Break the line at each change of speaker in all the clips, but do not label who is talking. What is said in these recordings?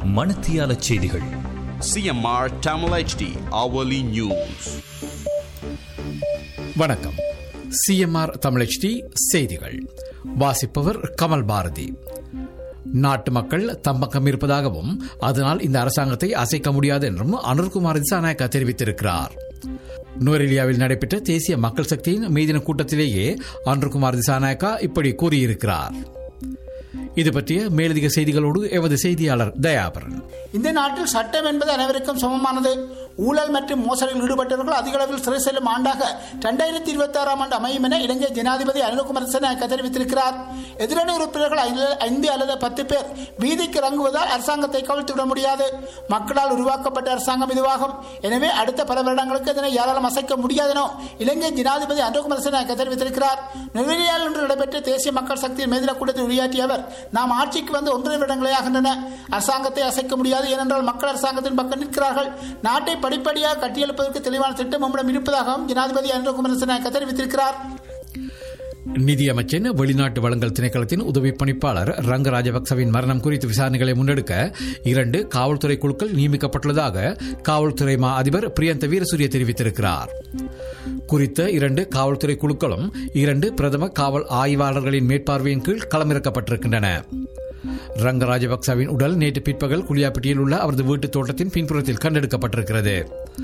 மணத்தியால செய்திகள்
CMR Tamil HD hourly news.
வணக்கம் சிஎம்ஆர் தமிழச்டி செய்திகள் வாசிப்பவர் கமல் பாரதி நாட்டு மக்கள் தம்பக்கம் இருப்பதாகவும் அதனால் இந்த அரசாங்கத்தை அசைக்க முடியாது என்றும் அனுர்குமார் திசாநாயக்கா தெரிவித்திருக்கிறார் நுவரெலியாவில் நடைபெற்ற தேசிய மக்கள் சக்தியின் மீதின கூட்டத்திலேயே அனுர்குமார் திசாநாயக்கா இப்படி கூறியிருக்கிறார் இது பற்றிய மேலதிக செய்திகளோடு எமது செய்தியாளர் தயாபரன்
இந்த நாட்டில் சட்டம் என்பது அனைவருக்கும் சமமானது ஊழல் மற்றும் மோசடியில் ஈடுபட்டவர்கள் அதிக அளவில் சிறை செல்லும் ஆண்டாக இரண்டாயிரத்தி இருபத்தி ஆறாம் ஆண்டு அமையும் என இலங்கை ஜனாதிபதி அனுகுமார் திசாநாயக்க தெரிவித்திருக்கிறார் எதிரணி உறுப்பினர்கள் ஐந்து- ஐந்து அல்லது பத்து பேர் வீதிக்கு இறங்குவதால் அரசாங்கத்தை கவிழ்த்து விட முடியாது மக்களால் உருவாக்கப்பட்ட அரசாங்கம் இதுவாகும் எனவே அடுத்த பல வருடங்களுக்கு இதனை யாராலும் அசைக்க முடியாதெனோ இலங்கை ஜனாதிபதி அனுகுமார் திசாநாயக்க தெரிவித்திருக்கிறார் நெருங்கியால் இன்று நடைபெற்ற தேசிய மக்கள் சக்தியின் மேதின கூட்டத்தில் உரையாற்றிய அவர் நாம் ஆட்சிக்கு வந்து ஒன்றரை வருடங்களே ஆகின்றன அரசாங்கத்தை அசைக்க முடியாது ஏனென்றால் மக்கள் அரசாங்கத்தின் பக்கம் நிற்கிறார்கள் நாட்டை படிப்படியாக கட்டியெழுப்பதற்கு தெளிவான திட்டம் நம்மிடம் இருப்பதாகவும் ஜனாதிபதி அனுகுமார் திசாநாயக்க தெரிவித்திருக்கிறார்
நிதியமைச்சின் வெளிநாட்டு வளங்கள் திணைக்களத்தின் உதவி பணிப்பாளர் ரங்க ராஜபக்சவின் மரணம் குறித்து விசாரணைகளை முன்னெடுக்க இரண்டு காவல்துறை குழுக்கள் நியமிக்கப்பட்டுள்ளதாக காவல்துறை மா அதிபர் பிரியந்த வீரசூரிய தெரிவித்திருக்கிறார் குறித்த இரண்டு காவல்துறை குழுக்களும் இரண்டு பிரதம காவல் ஆய்வாளர்களின் மேற்பார்வையின் கீழ் களமிறக்கப்பட்டிருக்கின்றன ரங்க ராஜபக்சவின் உடல் நேற்று பிற்பகல் குளியாப்பட்டியில் உள்ள அவரது வீட்டுத் தோட்டத்தின் பின்புறத்தில் கண்டெடுக்கப்பட்டிருக்கிறது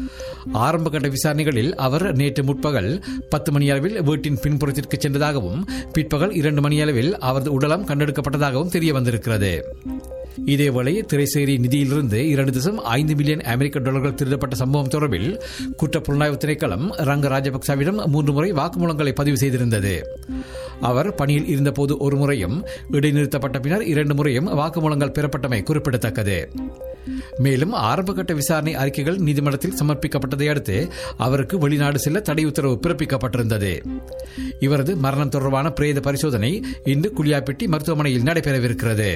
ஆரம்ப கட்ட விசாரணைகளில் அவர் நேற்று முற்பகல் பத்து மணியளவில் வீட்டின் பின்புறத்திற்கு சென்றதாகவும் பிற்பகல் இரண்டு மணியளவில் அவரது உடலம் கண்டெடுக்கப்பட்டதாகவும் தெரிய வந்திருக்கிறது இதேவேளை திரைசேரி நிதியிலிருந்து இரண்டு தசம் ஐந்து மில்லியன் அமெரிக்க டாலர்கள் திருடப்பட்ட சம்பவம் தொடர்பில் குற்ற புலனாய்வு திணைக்களம் ரங்க ராஜபக்சவிடம் மூன்று முறை வாக்குமூலங்களை பதிவு செய்திருந்தது அவர் பணியில் இருந்தபோது ஒரு முறையும் இடைநிறுத்தப்பட்ட பின்னர் இரண்டு முறையும் வாக்குமூலங்கள் பெறப்பட்டமை குறிப்பிடத்தக்கது மேலும் ஆரம்பகட்ட விசாரணை அறிக்கைகள் நீதிமன்றத்தில் சமர்ப்பிக்கப்பட்டதை அடுத்து அவருக்கு வெளிநாடு செல்ல தடை உத்தரவு பிறப்பிக்கப்பட்டிருந்தது இவரது மரணம் தொடர்பான பிரேத பரிசோதனை இன்று குளியாப்பிட்டி மருத்துவமனையில் நடைபெறவிருக்கிறது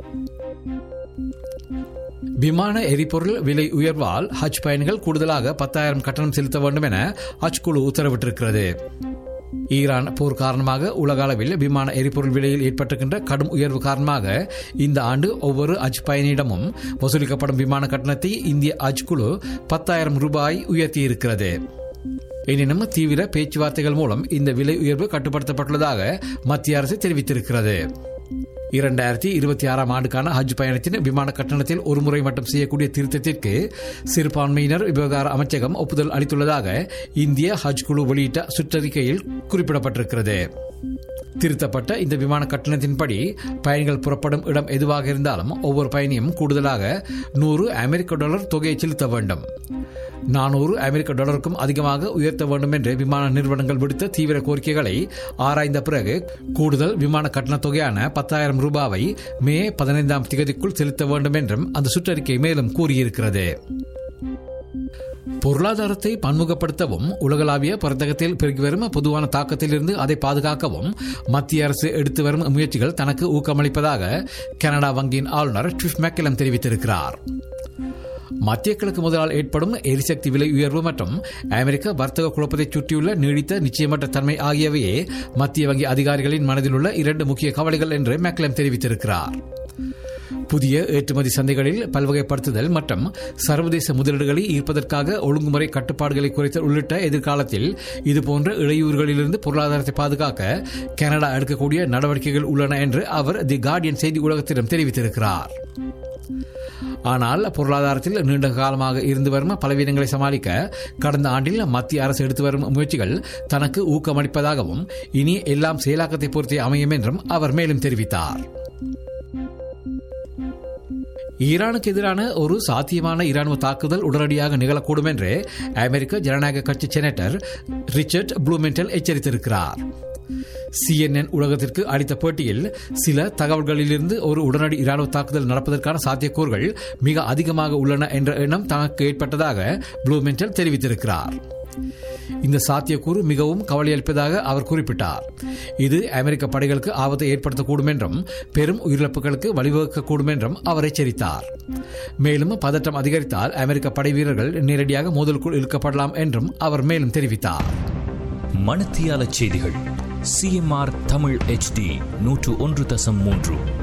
விமான எரிபொருள் விலை உயர்வால் ஹஜ் பயணிகள் கூடுதலாக பத்தாயிரம் கட்டணம் செலுத்த வேண்டும் என ஹஜ் குழு உத்தரவிட்டிருக்கிறது ஈரான் போர் காரணமாக உலக அளவில் விமான எரிபொருள் விலையில் ஏற்பட்டிருக்கின்ற கடும் உயர்வு காரணமாக இந்த ஆண்டு ஒவ்வொரு ஹஜ் பயணியிடமும் வசூலிக்கப்படும் விமான கட்டணத்தை இந்திய ஹஜ் குழு பத்தாயிரம் ரூபாய் உயர்த்தியிருக்கிறது எனினும் தீவிர பேச்சுவார்த்தைகள் மூலம் இந்த விலை உயர்வு கட்டுப்படுத்தப்பட்டுள்ளதாக மத்திய அரசு தெரிவித்திருக்கிறது இரண்டாயிரத்தி இருபத்தி ஆறாம் ஆண்டுக்கான ஹஜ் பயணத்தின் விமான கட்டணத்தில் ஒருமுறை மட்டும் செய்யக்கூடிய திருத்தத்திற்கு சிறுபான்மையினர் விவகார அமைச்சகம் ஒப்புதல் அளித்துள்ளதாக இந்திய ஹஜ் குழு வெளியிட்ட சுற்றறிக்கையில் குறிப்பிடப்பட்டிருக்கிறது திருத்தப்பட்ட இந்த விமான கட்டணத்தின்படி பயணிகள் புறப்படும் இடம் எதுவாக இருந்தாலும் ஒவ்வொரு பயணியும் கூடுதலாக நூறு அமெரிக்க டாலர் தொகையை செலுத்த வேண்டும் நானூறு அமெரிக்க டாலருக்கும் அதிகமாக உயர்த்த வேண்டும் என்று விமான நிறுவனங்கள் விடுத்த தீவிர கோரிக்கைகளை ஆராய்ந்த பிறகு கூடுதல் விமான கட்டணத் தொகையான பத்தாயிரம் ரூபாவை மே பதினைந்தாம் திகதிக்குள் செலுத்த வேண்டும் என்றும் அந்த சுற்றறிக்கை மேலும் கூறியிருக்கிறது பொருளாதாரத்தை பன்முகப்படுத்தவும் உலகளாவிய பரதகத்தில் பெருகி வரும் பொதுவான தாக்கத்திலிருந்து அதை பாதுகாக்கவும் மத்திய அரசு எடுத்து வரும் முயற்சிகள் தனக்கு ஊக்கமளிப்பதாக கனடா வங்கியின் ஆளுநர் ட்ரிஷ் மெக்கலம் தெரிவித்திருக்கிறார் மத்திய கிழக்கு முதலால் ஏற்படும் எரிசக்தி விலை உயர்வு மற்றும் அமெரிக்க வர்த்தக குழப்பத்தை சுற்றியுள்ள நீடித்த நிச்சயமற்ற தன்மை ஆகியவையே மத்திய வங்கி அதிகாரிகளின் மனதில் உள்ள இரண்டு முக்கிய கவலைகள் என்று மெக்கலம் தெரிவித்திருக்கிறார் புதிய ஏற்றுமதி சந்தைகளில் பல்வகைப்படுத்துதல் மற்றும் சர்வதேச முதலீடுகளை ஈர்ப்பதற்காக ஒழுங்குமுறை கட்டுப்பாடுகளை குறைத்தல் உள்ளிட்ட எதிர்காலத்தில் இதுபோன்ற இடையூறுகளிலிருந்து பொருளாதாரத்தை பாதுகாக்க கனடா எடுக்கக்கூடிய நடவடிக்கைகள் உள்ளன என்று அவர் தி கார்டியன் செய்தி ஊடகத்திடம் தெரிவித்திருக்கிறார் ஆனால் பொருளாதாரத்தில் நீண்ட காலமாக இருந்து வரும் பலவீனங்களை சமாளிக்க கடந்த ஆண்டில் மத்திய அரசு எடுத்து வரும் முயற்சிகள் தனக்கு ஊக்கமளிப்பதாகவும் இனி எல்லாம் செயலாக்கத்தை பொறுத்தே அமையும் என்றும் அவர் மேலும் தெரிவித்தார் ஈரானுக்கு எதிரான ஒரு சாத்தியமான இராணுவ தாக்குதல் உடனடியாக நிகழக்கூடும் என்று அமெரிக்க ஜனநாயக கட்சி செனட்டர் ரிச்சர்ட் ப்ளூமெண்டல் எச்சரித்திருக்கிறார் சிஎன்என் உலகத்திற்கு அளித்த பேட்டியில் சில தகவல்களிலிருந்து ஒரு உடனடி இராணுவ தாக்குதல் நடப்பதற்கான சாத்தியக்கூறுகள் மிக அதிகமாக உள்ளன என்ற எண்ணம் தனக்கு ஏற்பட்டதாக ப்ளூமெண்டல் தெரிவித்திருக்கிறார் இந்த சாத்தியக்கூறு மிகவும் கவலையளிப்பதாக அவர் குறிப்பிட்டார் இது அமெரிக்க படைகளுக்கு ஆபத்தை ஏற்படுத்தக்கூடும் என்றும் பெரும் உயிரிழப்புகளுக்கு வழிவகுக்கக்கூடும் என்றும் அவர் எச்சரித்தார் மேலும் பதற்றம் அதிகரித்தால் அமெரிக்க படை வீரர்கள் நேரடியாக மோதலுக்குள் இழுக்கப்படலாம் என்றும் அவர் மேலும் தெரிவித்தார்
மணத்தியால செய்திகள் சிஎம்ஆர் தமிழ் HD நூற்று ஒன்று தசம் மூன்று